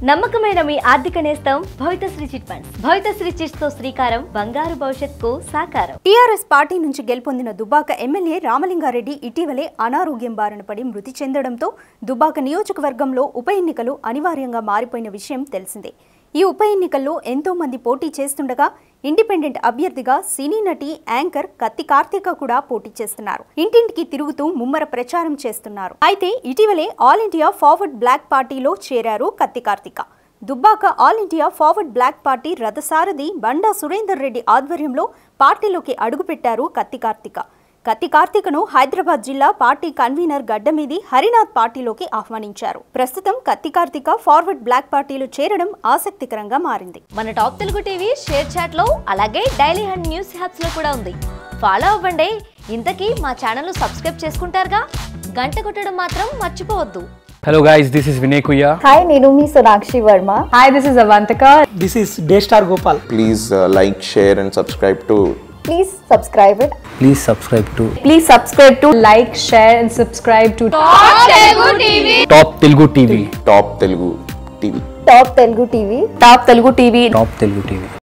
నమ్మకమైన మీ ఆర్థిక నేస్తం Bhavitashri chit funds Bhavitashri chits తో శ్రీకారం బంగారు భవిష్యత్తుకు సాకారం టీఆర్ఎస్ పార్టీ నుంచి గెలుపొందిన దుబ్బాక ఎమ్మెల్యే రామలింగారెడ్డి ఇటీవలే అనారోగ్యం బారిన పడి మృతి చెందడంతో దుబ్బాక నియోజకవర్గంలో ఉప ఎన్నికలు అనివార్యంగా మారిపోయిన విషయం తెలిసిందే ఈ ఉప ఎన్నికల్లో ఎంతో మంది పోటీ చేస్తుండగా ఇండిపెండెంట్ అభ్యర్థిగా సినీ నటి యాంకర్ కత్తి కార్తీక కూడా పోటీ చేస్తున్నారు ఇంటింటికి తిరుగుతూ ముమ్మర ప్రచారం చేస్తున్నారు అయితే ఇటీవలే ఆల్ ఇండియా ఫార్వర్డ్ బ్లాక్ పార్టీలో చేరారు Katti Karthika Dubbaka all India forward block party రథసారథి బండా సురేందర్ రెడ్డి ఆధ్వర్యంలో పార్టీలోకి అడుగుపెట్టారు కత్తి కార్తీక కత్తి కార్తీకను హైదరాబాద్ జిల్లా పార్టీ కన్వీనర్ గడ్డమీది హరినాథ్ పార్టీలోకి ఆహ్వానించారు ప్రస్తుతం కత్తి కార్తీక ఫార్వర్డ్ బ్లాక్ పార్టీలో చేరడం ఆసక్తికరంగా మారింది మన top Telugu TV ShareChat లో అలాగే డైలీ హండ్ న్యూస్ హ్యాప్స్ లో కూడా ఉంది ఫాలో అవ్వండి ఇంతకీ మా ఛానల్ సబ్స్క్రైబ్ చేసుకుంటారుగా గంట కొట్టడం మాత్రం మర్చిపోవద్దు Hello guys, this is Vinay Kuya. Hi నేను మీ Sonakshi Varma Hi, this is Avantika. This is Daystar Gopal. please uh, like, share, and subscribe to please subscribe it Please subscribe to Please subscribe to like, share, and subscribe to Top Telugu TV. Top Telugu TV. Top Telugu TV Top Telugu TV. Top Telugu TV.